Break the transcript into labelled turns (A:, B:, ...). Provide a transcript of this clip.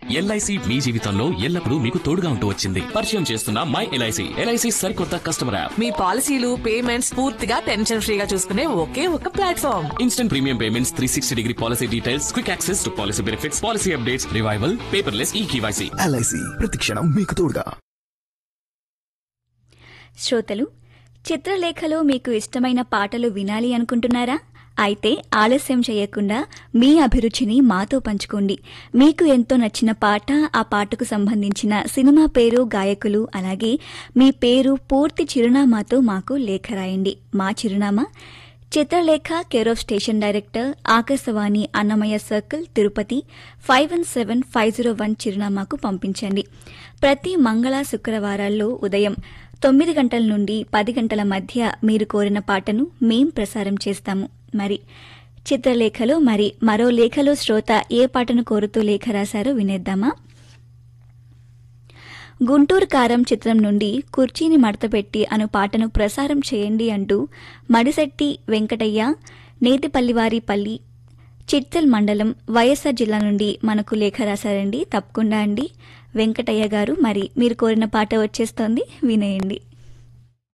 A: LIC మీ జీవితంలో ఎల్లప్పుడూ మీకు తోడుగా ఉంటూ వచ్చింది పరిచయం చేస్తున్న మై ఎల్ఐసి ఎల్ఐసి సరికొత్త కస్టమర్ యాప్
B: మీ పాలసీలు పేమెంట్స్ పూర్తిగా టెన్షన్ ఫ్రీగా చూసుకునే ఒకే ఒక platform
A: instant premium payments three sixty degree policy details quick access to policy benefits policy updates revival paperless e KYC
C: LIC ప్రతిక్షణం మీకు తోడుగా
D: శ్రోతలు చిత్రలేఖలో మీకు ఇష్టమైన పాటలు వినాలి అనుకుంటున్నారా అయితే ఆలస్యం చేయకుండా మీ అభిరుచిని మాతో పంచుకోండి మీకు ఎంతో నచ్చిన పాట ఆ పాటకు సంబంధించిన సినిమా పేరు గాయకులు అలాగే మీ పేరు పూర్తి చిరునామాతో మాకు లేఖ రాయండి మా చిరునామా Chitralekha care of station director Akashvani Annamayya circle Tirupati five one seven five zero one చిరునామాకు పంపించండి ప్రతి మంగళ శుక్రవారాల్లో ఉదయం తొమ్మిది గంటల నుండి పది గంటల మధ్య మీరు కోరిన పాటను మేం ప్రసారం చేస్తాము మరి చిత్రలేఖలో మరి మరో లేఖలో శ్రోత ఏ పాటను కోరుతూ లేఖ రాశారో వినేద్దామా గుంటూరు కారం చిత్రం నుండి కుర్చీని మడతపెట్టి అను పాటను ప్రసారం చేయండి అంటూ మడిశెట్టి వెంకటయ్య నేతిపల్లివారి పల్లి చిట్చల్ మండలం వైఎస్ఆర్ జిల్లా నుండి మనకు లేఖ రాశారండి తప్పకుండా అండి వెంకటయ్య గారు మరి మీరు కోరిన పాట వచ్చేస్తోంది వినేయండి